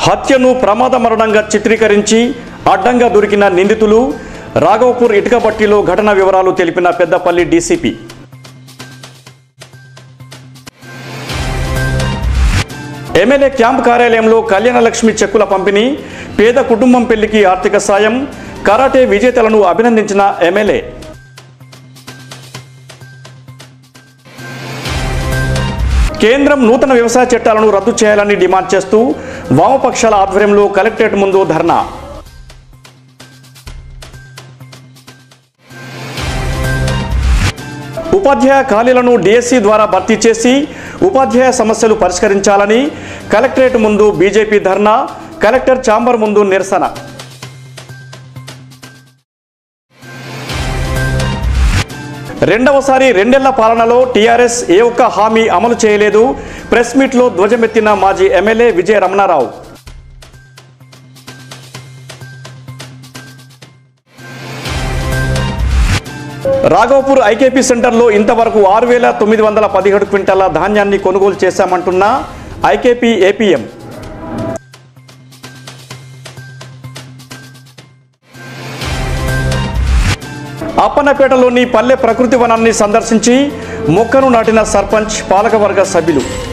హత్యను ప్రమాద మరణంగా చిత్రీకరించి అడ్డంగా దొరికిన నిందితులు రాఘవపూర్ ఇటుకబట్టిలో ఘటన వివరాలు తెలిపిన పెద్దపల్లి డీసీపీ ఎమ్మెల్యే క్యాంప్ కార్యాలయంలో కళ్యాణలక్ష్మి చెక్కుల పంపిణీ పేద కుటుంబం పెళ్లికి ఆర్థిక సాయం కరాటే విజేతలను అభినందించిన ఎమ్మెల్యే కేంద్రం నూతన వ్యవసాయ చట్టాలను రద్దు చేయాలని డిమాండ్ చేస్తూ వామపక్షాల ఆధ్వర్యంలో కలెక్టరేట్ ముందు ధర్నా ఉపాధ్యాయ ఖాళీలను డిఎస్సి ద్వారా భర్తీ చేసి ఉపాధ్యాయ సమస్యలు పరిష్కరించాలని కలెక్టరేట్ ముందు బీజేపీ ధర్నా కలెక్టర్ ఛాంబర్ ముందు నిరసన రెండవసారి రెండేళ్ల పాలనలో టీఆర్ఎస్ ఏ ఒక్క హామీ అమలు చేయలేదు ప్రెస్ మీట్లో ధ్వజమెత్తిన మాజీ ఎమ్మెల్యే విజయ రమణారావు రాఘవపూర్ ఐకేపీ సెంటర్లో ఇంతవరకు ఆరు వేల తొమ్మిది వందల పదిహేడు క్వింటాల ధాన్యాన్ని కొనుగోలు చేశామంటున్న ఐకేపీ ఏపీఎం అప్పన్నపేటలోని పల్లె ప్రకృతి వనాన్ని సందర్శించి మొక్కను నాటిన సర్పంచ్ పాలకవర్గ సభ్యులు